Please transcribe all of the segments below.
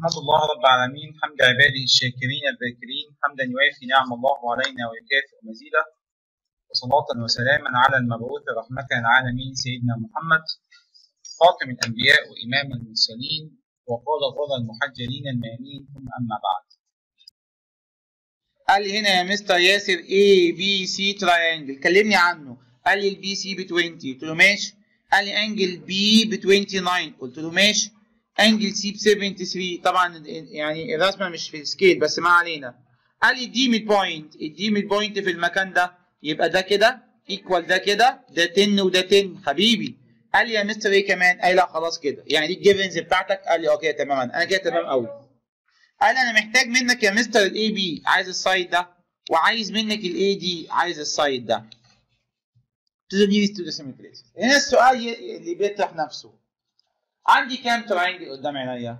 أحمد الله رب العالمين حمد عباده الشاكرين الذاكرين حمدا يوافي نعم الله علينا ويكافئ مزيده وصلاة وسلاما على المبعوث رحمة العالمين سيدنا محمد خاتم الأنبياء وإمام المرسلين وقال غر المحجلين الميامين ثم أما بعد قال لي هنا يا مستر ياسر A B C تراينجل كلمني عنه قال لي البي سي ب 20 قلت له ماشي قال لي انجل بي ب 29 قلت له ماشي انجل سي ب 73 طبعا يعني الرسمه مش في سكيل بس ما علينا قال لي دي ميد بوينت الدي ميد بوينت في المكان ده يبقى ده كده ايكوال ده كده ده 10 وده 10 حبيبي قال لي يا مستر ايه كمان قال لا خلاص كده يعني دي الجيفنز بتاعتك قال لي اه كده تمام انا كده تمام قوي قال انا محتاج منك يا مستر الاي بي عايز السايد ده وعايز منك الاي دي عايز السايد ده to the nearest to the symmetry هنا السؤال اللي بيطرح نفسه عندي كام تراينجل قدام عينيا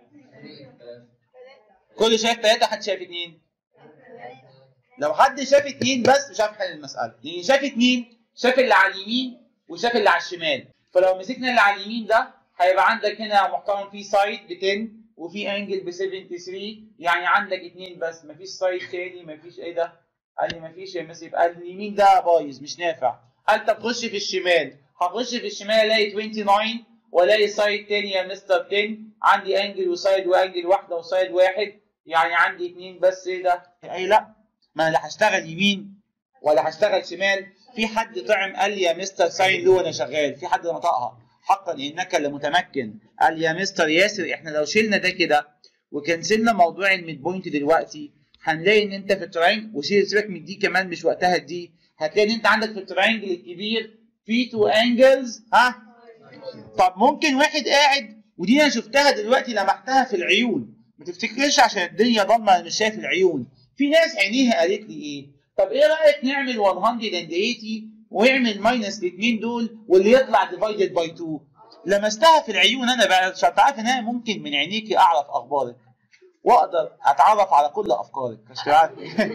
كل شايف ثلاثة حد شايف اثنين لو حد شاف اثنين بس مش عارف حل المسألة لأن شاف اثنين شاف اللي على اليمين وشاف اللي على الشمال فلو مسكنا اللي على اليمين ده هيبقى عندك هنا يا محترم في سايد ب 10 وفي انجل ب 73 يعني عندك اثنين بس مفيش سايد تاني مفيش ايه ده؟ قال لي مفيش يا مس يبقى اليمين ده بايظ مش نافع قال طب خش في الشمال هخش في الشمال الاقي 29 والاقي سايد تاني يا مستر 10 عندي انجل وسايد وانجل واحده وسايد واحد يعني عندي اثنين بس ايه ده؟ اي لا ما انا لا هشتغل يمين ولا هشتغل شمال في حد طعم قال لي يا مستر ساين له وانا شغال في حد نطقها حقا انك لمتمكن قال لي يا مستر ياسر احنا لو شلنا ده كده وكنسلنا موضوع الميد بوينت دلوقتي هنلاقي ان انت في التراينج وسيب سيبك من دي كمان مش وقتها دي هتلاقي ان انت عندك في التراينجل الكبير في تو انجلز ها طب ممكن واحد قاعد ودي انا شفتها دلوقتي لمحتها في العيون ما تفتكرش عشان الدنيا ضلمه انا مش شايف العيون في ناس عينيها قالت لي ايه طب ايه رايك نعمل 180 واعمل ماينس الاثنين دول واللي يطلع ديفايدد باي 2 لمستها في العيون انا بقى عشان تعرف ان انا ممكن من عينيكي اعرف اخبارك واقدر اتعرف على كل افكارك مش عارف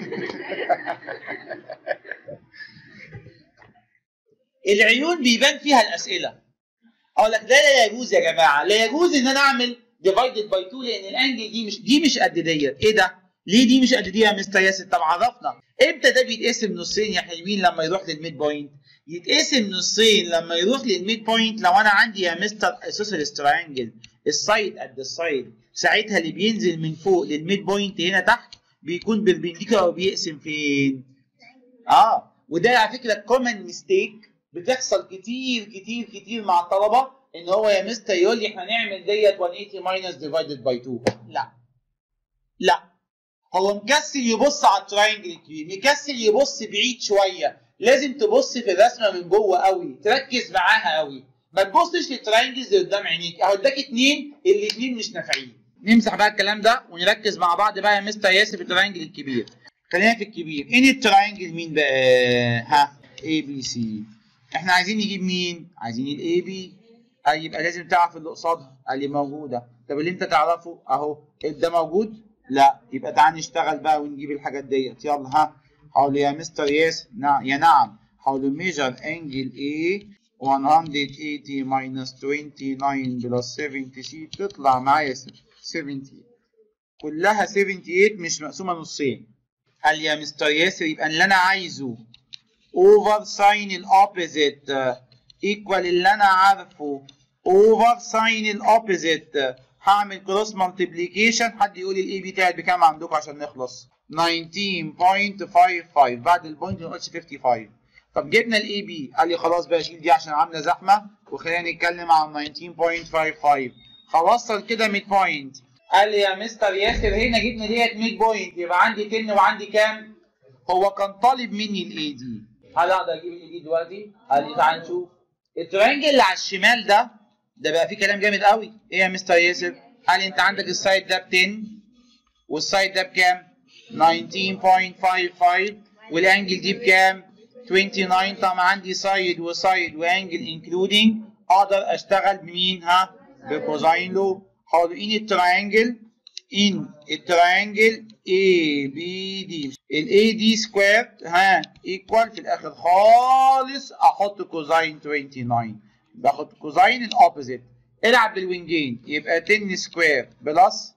العيون بيبان فيها الاسئله اقول لك ده لا يجوز يا جماعه لا يجوز ان انا اعمل ديفايدد باي 2 لان الانجل دي مش دي مش قد ديت ايه ده ليه دي مش قد دي يا مستر ياسر طب عرفنا امتى ده بيتقسم نصين يا حلوين لما يروح للميد بوينت يتقسم نصين لما يروح للميد بوينت لو انا عندي يا مستر اسوسيلس تراينجل السايد قد السايد ساعتها اللي بينزل من فوق للميد بوينت هنا تحت بيكون بيربنديكولار وبيقسم فين اه وده على فكره كومن ميستيك بتحصل كتير كتير كتير مع الطلبه ان هو يا مستر يقول لي احنا نعمل ديت 180 ماينس ديفايدد باي 2 لا لا هو مكسل يبص على التراينجل الكبير مكسل يبص بعيد شويه لازم تبص في الرسمه من جوه قوي تركز معاها قوي ما تبصش للتراينجلز اللي قدام عينيك اهو اداك اتنين الاثنين مش نافعين نمسح بقى الكلام ده ونركز مع بعض بقى يا مستر ياسر في التراينجل الكبير خلينا في الكبير ان التراينجل مين بقى ها اي بي سي احنا عايزين نجيب مين عايزين الاي بي يبقى لازم تعرف اللي قصادها قال لي موجوده طب اللي انت تعرفه اهو ده موجود لا يبقى تعال نشتغل بقى ونجيب الحاجات ديت يلا ها حاول يا مستر ياس نعم يا نعم حاول ميجر انجل A 180 minus 29 بلس 70 تطلع معايا 70 كلها 78 مش مقسومه نصين قال يا مستر ياسر يبقى اللي انا عايزه اوفر ساين الاوبوزيت ايكوال اللي انا عارفه اوفر ساين الاوبوزيت هعمل كروس مالتيبليكيشن حد يقول الاي بي بتاعي بكام عندكم عشان نخلص 19.55 بعد البوينت ما نقولش 55 طب جبنا الاي بي قال لي خلاص بقى شيل دي عشان عامله زحمه وخلينا نتكلم عن 19.55 هوصل كده 100 بوينت قال لي يا مستر ياسر هنا جبنا ديت 100 بوينت يبقى عندي 10 وعندي كام؟ هو كان طالب مني الاي دي هل اقدر اجيب الاي دي دلوقتي؟ قال لي تعال نشوف الترينجل اللي على الشمال ده ده بقى فيه كلام جامد قوي ايه يا مستر ياسر قال لي انت عندك السايد ده ب 10 والسايد ده بكام 19.55 والانجل دي بكام 29 طبعا عندي سايد وسايد وانجل انكلودنج اقدر اشتغل بمين ها بكوزاين لو حاضر ان التراينجل ان التراينجل اي بي دي الاي دي سكوير ها ايكوال في الاخر خالص احط كوزاين 29 باخد كوزاين الاوبوزيت العب بالوينجين يبقى 10 سكوير بلس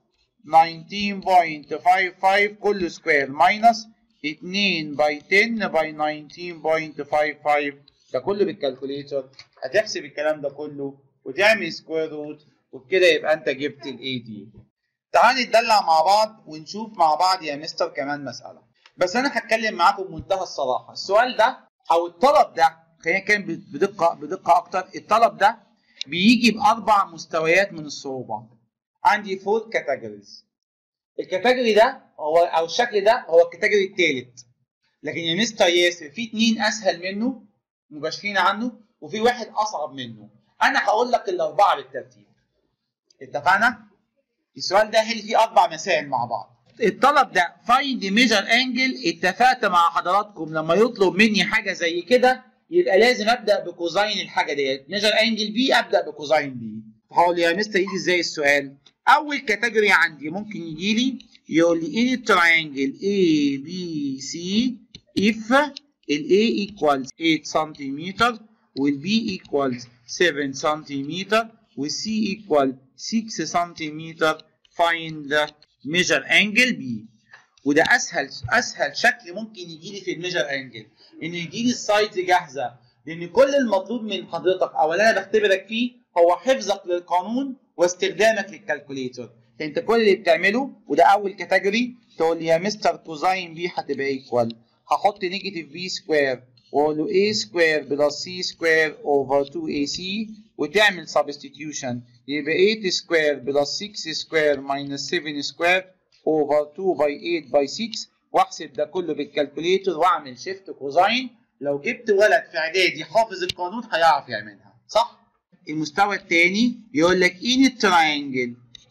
19.55 كله سكوير ماينس 2 باي 10 باي 19.55 ده كله بالكالكوليتر هتحسب الكلام ده كله وتعمل سكوير روت وبكده يبقى انت جبت الاي دي تعال نتدلع مع بعض ونشوف مع بعض يا مستر كمان مسألة بس انا هتكلم معاكم بمنتهى الصراحة السؤال ده او الطلب ده خلينا نتكلم بدقة بدقة اكتر الطلب ده بيجي باربع مستويات من الصعوبة عندي فور كاتيجوريز الكاتيجوري ده هو او الشكل ده هو الكاتيجوري الثالث لكن يا مستر ياسر في اتنين اسهل منه مباشرين عنه وفي واحد اصعب منه انا هقول لك الاربعه بالترتيب اتفقنا السؤال ده هل فيه اربع مسائل مع بعض الطلب ده فايند ميجر انجل اتفقت مع حضراتكم لما يطلب مني حاجه زي كده يبقى لازم ابدا بكوزاين الحاجه ديت ميجر انجل بي ابدا بكوزاين بي هقول يا مستر يجي ازاي السؤال اول كاتيجوري عندي ممكن يجي لي يقول لي ان التراينجل A B C if ال A equals 8 سنتيمتر وال B equals 7 سنتيمتر وال C equal 6 سنتيمتر find the measure angle B وده اسهل اسهل شكل ممكن يجي لي في الميجر انجل ان يجي لي السايدز جاهزه لان كل المطلوب من حضرتك او اللي انا بختبرك فيه هو حفظك للقانون واستخدامك للكالكوليتر انت كل اللي بتعمله وده اول كاتيجوري تقول لي يا مستر كوزاين بي هتبقى ايكوال هحط نيجاتيف بي سكوير واقول له a سكوير بلس سي سكوير اوفر 2 اي سي وتعمل سبستيتيوشن يبقى 8 سكوير بلس 6 سكوير ماينس 7 سكوير اوفر 2 باي 8 باي 6 واحسب ده كله بالكالكوليتر واعمل شيفت كوزاين لو جبت ولد في اعدادي حافظ القانون هيعرف يعملها صح؟ المستوى الثاني يقول لك in a triangle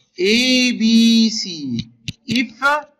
ABC if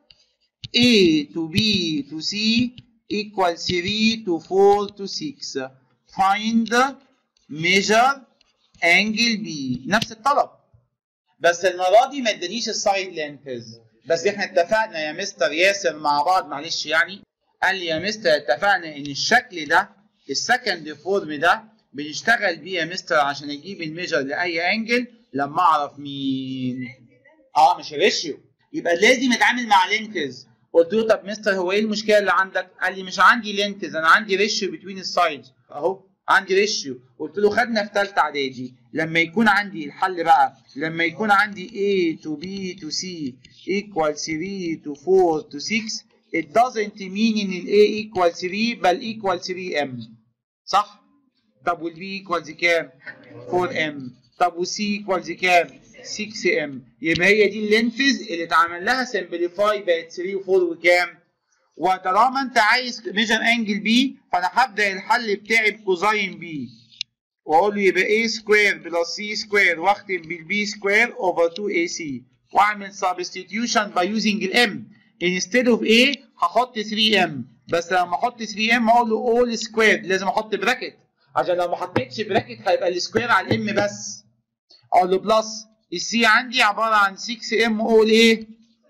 A to B to C equals 3 to 4 to 6 find measure angle B نفس الطلب بس المرة دي ما ادانيش السايد لينثز بس احنا اتفقنا يا مستر ياسر مع بعض معلش يعني قال لي يا مستر اتفقنا ان الشكل ده السكند فورم ده بنشتغل بيه يا مستر عشان اجيب الميجر لاي انجل لما اعرف مين اه مش ريشيو يبقى لازم اتعامل مع لينكز قلت له طب مستر هو ايه المشكله اللي عندك قال لي مش عندي لينكز انا عندي ريشيو بتوين السايدز اهو عندي ريشيو قلت له خدنا في ثالثه اعدادي لما يكون عندي الحل بقى لما يكون عندي A to B to C equal 3 to 4 to 6 it doesn't mean ان ال A equal 3 بل equal 3M صح؟ طب وال B equals كام؟ 4M طب وال C equals كام؟ 6M يبقى هي دي اللينفز اللي اتعمل لها سمبليفاي بقت 3 و4 وكام؟ وطالما انت عايز ميجر انجل بي فانا هبدا الحل بتاعي بكوزاين بي واقول له يبقى A سكوير بلس C سكوير واختم بالبي سكوير اوفر 2AC واعمل سبستيتيوشن باي يوزنج الام انستيد اوف A هحط 3M بس لما احط 3M اقول له اول سكوير لازم احط براكت عشان لو ما حطيتش براكت هيبقى السكوير على الام بس اقول له بلس السي عندي عباره عن 6 ام اول ايه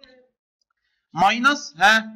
ماينس ها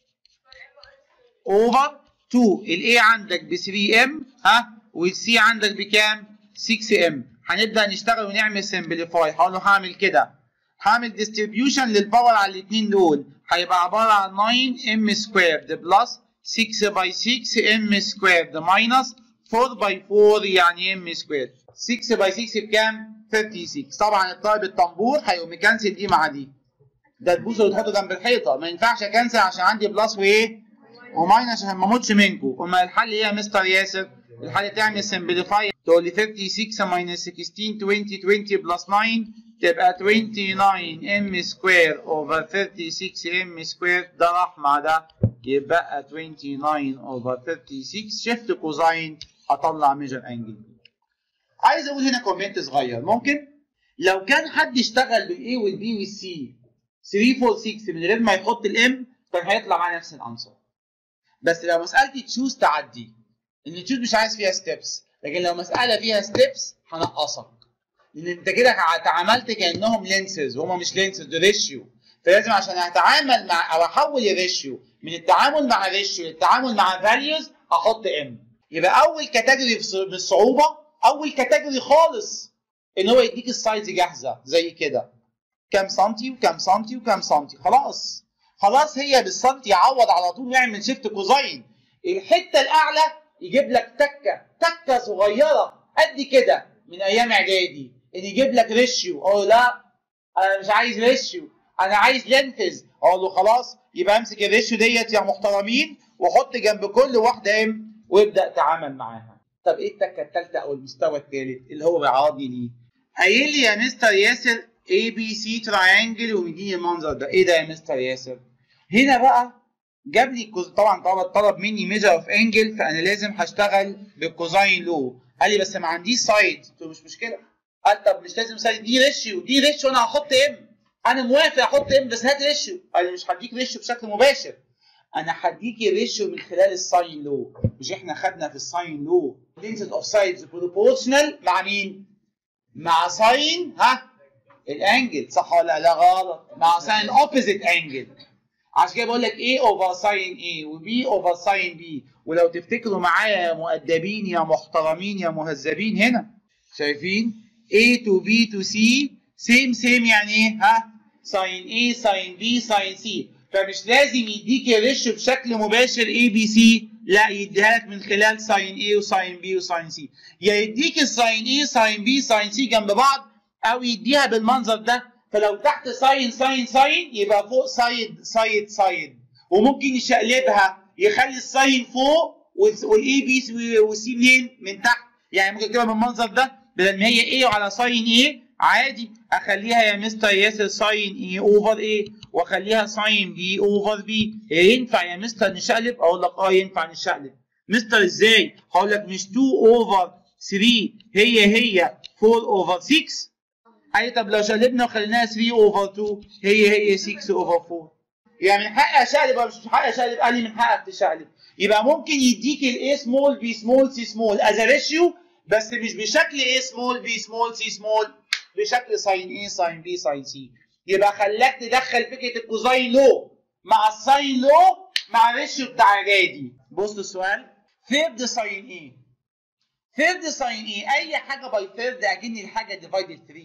اوفر 2 الاي عندك ب 3 ام ها والسي عندك بكام 6 ام هنبدا نشتغل ونعمل سمبليفاي هقول له هعمل كده هعمل ديستريبيوشن للباور على الاثنين دول هيبقى عباره عن 9 ام سكويرد بلس 6 باي 6 ام سكويرد ماينس 4 باي 4 يعني ام سكويرد 6 باي 6 بكام 36 طبعا الطالب الطنبور هيقوم مكنسل دي مع دي ده تبوسه وتحطه جنب الحيطه ما ينفعش اكنسل عشان عندي بلس وايه وماينس عشان ما اموتش منكم اما الحل ايه يا مستر ياسر الحل تعمل سمبليفاي تقول لي 36 ماينس 16 20 20 بلس 9 تبقى 29 ام سكوير اوفر 36 ام سكوير ده راح مع ده يبقى 29 اوفر 36 شيفت كوزاين هطلع ميجر انجل عايز اقول هنا كومنت صغير ممكن لو كان حد اشتغل بالاي والبي والسي 3 4 6 من غير ما يحط الام كان هيطلع معاه نفس الانسر بس لو مسالتي تشوز تعدي ان تشوز مش عايز فيها ستيبس لكن لو مساله فيها ستيبس هنقصك لان انت كده تعاملت كانهم لينسز وهما مش لينسز ده ريشيو فلازم عشان اتعامل مع او احول الريشيو من التعامل مع ريشيو للتعامل مع فاليوز احط ام يبقى اول كاتيجوري من الصعوبه اول كاتيجوري خالص ان هو يديك السايز جاهزه زي كده كام سنتي وكام سنتي وكام سنتي خلاص خلاص هي بالسنتي يعوض على طول ويعمل شيفت كوزاين الحته الاعلى يجيب لك تكه تكه صغيره قد كده من ايام اعدادي ان يجيب لك ريشيو اقول لا انا مش عايز ريشيو انا عايز لينثز اقول له خلاص يبقى امسك الريشيو ديت يا محترمين وحط جنب كل واحده ام وابدا تعامل معاها طب ايه التكه الثالثه او المستوى الثالث اللي هو بيعرضني ليه قايل لي يا مستر ياسر اي بي سي تراينجل ومديني المنظر ده ايه ده يا مستر ياسر هنا بقى جاب لي كوز... طبعا طلب طلب مني ميجر اوف انجل فانا لازم هشتغل بالكوزاين لو قال لي بس ما عنديش سايد قلت له مش مشكله قال طب مش لازم سايد دي ريشيو دي ريشيو انا هحط ام انا موافق احط ام بس هات ريشيو قال لي مش هديك ريشيو بشكل مباشر انا هديكي ريشيو من خلال الساين لو مش احنا خدنا في الساين لو density اوف سايدز بروبورشنال مع مين مع ساين ها الانجل صح ولا لا غلط مع ساين اوبوزيت انجل عشان كده بقول لك A اوفر ساين A وB اوفر ساين B ولو تفتكروا معايا يا مؤدبين يا محترمين يا مهذبين هنا شايفين A to B to C سيم سيم يعني ايه ها ساين A ساين B ساين C فمش لازم يديك الريشيو بشكل مباشر A B C لا يديها لك من خلال ساين A وساين B وساين C يا يديك الساين A ساين B ساين C جنب بعض او يديها بالمنظر ده فلو تحت ساين ساين ساين يبقى فوق سايد سايد سايد وممكن يشقلبها يخلي الساين فوق والاي بي والسي منين من تحت يعني ممكن تبقى بالمنظر ده بدل ما هي ايه وعلى ساين ايه عادي اخليها يا مستر ياسر ساين ايه اوفر ايه واخليها ساين بي اوفر بي ينفع يا مستر نشقلب اقول لك اه ينفع نشقلب مستر ازاي هقول لك مش 2 اوفر 3 هي هي 4 اوفر 6 اي طب لو شقلبنا وخليناها 3 اوفر 2 هي هي 6 اوفر 4 يعني من حقي اشقلب ولا مش من حقي اشقلب قال لي من حقك تشقلب يبقى ممكن يديك الاي سمول بي سمول سي سمول از ريشيو بس مش بشكل اي سمول بي سمول سي سمول بشكل ساين اي ساين بي ساين سي يبقى خلاك تدخل فكره الكوزاين لو مع الساين لو مع الريشيو بتاع رادي بص السؤال ثيرد ساين ايه ثيرد ساين ايه اي حاجه باي ثيرد اكن الحاجه ديفايدد 3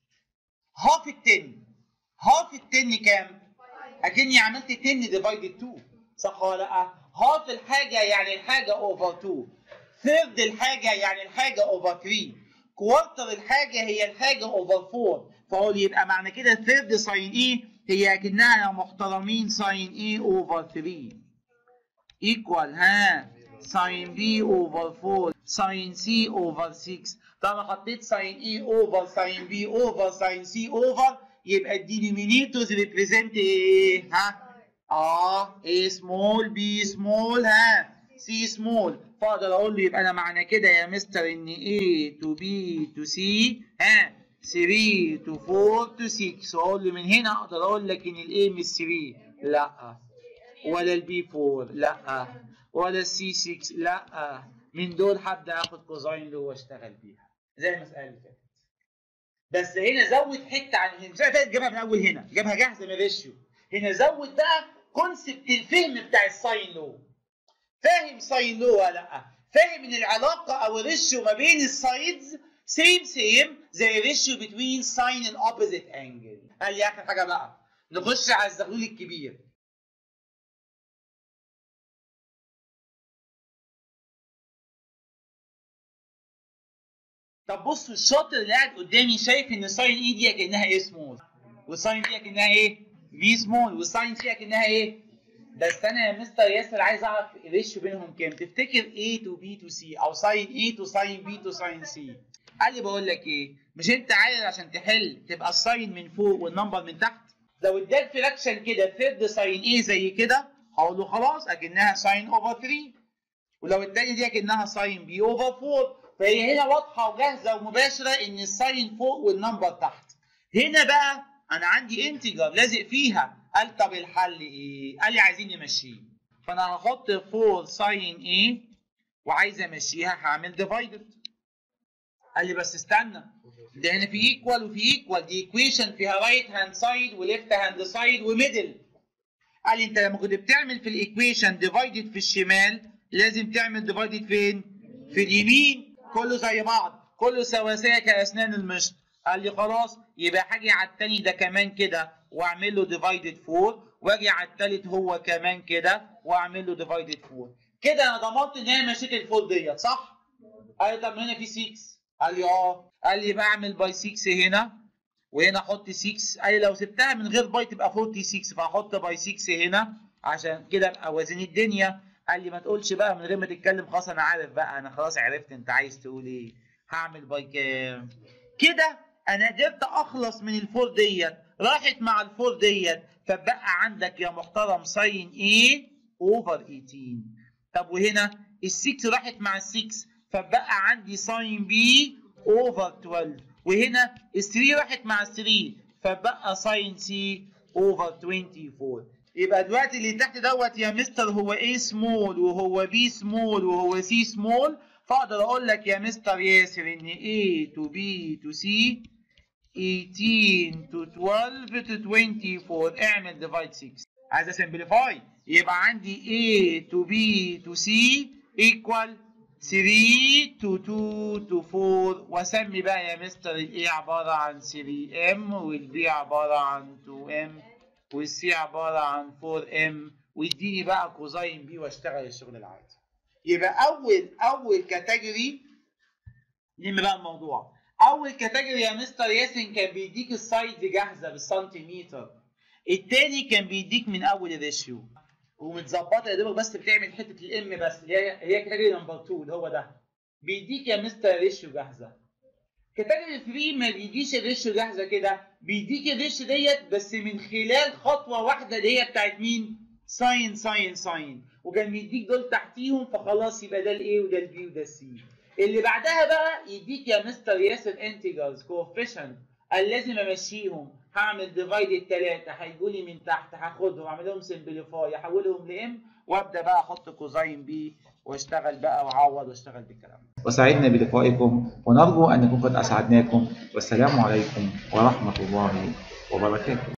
هاف التن هاف التن كام؟ اكني عملت 10 ديفايدد 2 صح ولا لا؟ هاف الحاجه يعني الحاجه اوفر 2 ثيرد الحاجه يعني الحاجه اوفر 3 كوارتر الحاجه هي الحاجه اوفر 4 فهو يبقى معنى كده ثيرد ساين ايه هي اكنها يا محترمين ساين ايه اوفر 3 ايكوال ها ساين بي اوفر 4 ساين سي اوفر 6 طالما حطيت ساين اي اوفر ساين بي اوفر ساين سي اوفر يبقى الدينومينيتورز ريبريزنت ايه ها اه اي سمول بي سمول ها سي سمول فاقدر اقول له يبقى انا معنى كده يا مستر ان A تو B تو C ها 3 تو 4 تو 6 واقول له من هنا اقدر اقول لك ان الاي مش 3 لا ولا البي 4 لا ولا السي 6 لا من دول هبدا اخد كوزاين له واشتغل بيها زي المساله اللي فاتت بس هنا زود حته عن هنا زي فاتت جابها من اول هنا جابها جاهزه من ريشيو هنا زود بقى كونسبت الفهم بتاع الساين لو فاهم ساين لو ولا لا فاهم ان العلاقه او الريشيو ما بين السايدز سيم سيم زي الريشيو بتوين ساين ان اوبوزيت انجل قال لي اخر حاجه بقى نخش على الزغلول الكبير طب بصوا الشاطر اللي قاعد قدامي شايف ان ساين اي دي كانها ايه سمول والساين دي كانها ايه في سمول والساين سي كانها ايه بس انا يا مستر ياسر عايز اعرف الريشيو بينهم كام تفتكر A تو B تو C او ساين A تو ساين B تو ساين C قال لي بقول لك ايه مش انت عايز عشان تحل تبقى الساين من فوق والنمبر من تحت لو اداك فراكشن كده ثيرد ساين A زي كده هقول له خلاص اكنها ساين اوفر 3 ولو التانية دي اكنها ساين بي اوفر 4 فهي هنا واضحه وجاهزه ومباشره ان الساين فوق والنمبر تحت هنا بقى انا عندي انتجر لازق فيها قال طب الحل ايه قال لي عايزين نمشيه فانا هحط 4 ساين ايه وعايز امشيها هعمل ديفايدد قال لي بس استنى ده هنا في ايكوال وفي ايكوال دي ايكويشن فيها رايت هاند سايد وليفت هاند سايد وميدل قال لي انت لما كنت بتعمل في الايكويشن ديفايدد في الشمال لازم تعمل ديفايدد فين في اليمين كله زي بعض كله سواسية كاسنان المشط قال لي خلاص يبقى هاجي على التاني ده كمان كده واعمل له ديفايدد 4 واجي على التالت هو كمان كده واعمل له ديفايدد 4 كده انا ضمنت ان هي مشيت الفور ديت صح؟ قال لي طب هنا في 6 قال لي اه قال لي بعمل باي 6 هنا وهنا احط 6 قال لي لو سبتها من غير باي تبقى 46 فهحط باي 6 هنا عشان كده ابقى وازن الدنيا قال لي ما تقولش بقى من غير ما تتكلم خلاص انا عارف بقى انا خلاص عرفت انت عايز تقول ايه هعمل باي كام كده انا قدرت اخلص من الفور ديت راحت مع الفور ديت فبقى عندك يا محترم ساين ايه اوفر 18 طب وهنا ال6 راحت مع ال6 فبقى عندي ساين بي اوفر 12 وهنا ال3 راحت مع ال3 فبقى ساين سي اوفر 24 يبقى دلوقتي اللي تحت دوت يا مستر هو A سمول وهو B سمول وهو C سمول فاقدر اقول لك يا مستر ياسر ان A to B to C 18 to 12 to 24 اعمل ديفايد 6 عايز اسمبليفاي يبقى عندي A to B to C equal 3 to 2 to 4 واسمي بقى يا مستر ال A عبارة عن 3M وال B عبارة عن 2M والسي عبارة عن 4M ويديني بقى كوزاين بي واشتغل الشغل العادي. يبقى أول أول كاتيجوري نلم بقى الموضوع. أول كاتيجوري يا مستر ياسين كان بيديك السايد جاهزة بالسنتيمتر. التاني كان بيديك من أول الريشيو. ومتظبطة يا دوبك بس بتعمل حتة الام بس اللي هي هي كاتيجوري نمبر 2 اللي هو ده. بيديك يا مستر ريشيو جاهزة. كاتيجوري 3 ما بيديش الريشيو جاهزه كده بيديك الريشيو ديت بس من خلال خطوه واحده اللي هي بتاعت مين؟ ساين ساين ساين وكان بيديك دول تحتيهم فخلاص يبقى ده الاي وده البي وده السي اللي بعدها بقى يديك يا مستر ياسر انتجرز كوفيشنت قال لازم امشيهم هعمل ديفايد الثلاثه هيجوا لي من تحت هاخدهم اعمل لهم سمبليفاي احولهم لام وابدا بقى احط كوزاين بي واشتغل بقى واعوض واشتغل بالكلام ده وسعدنا بلقائكم ونرجو أن نكون قد أسعدناكم والسلام عليكم ورحمة الله وبركاته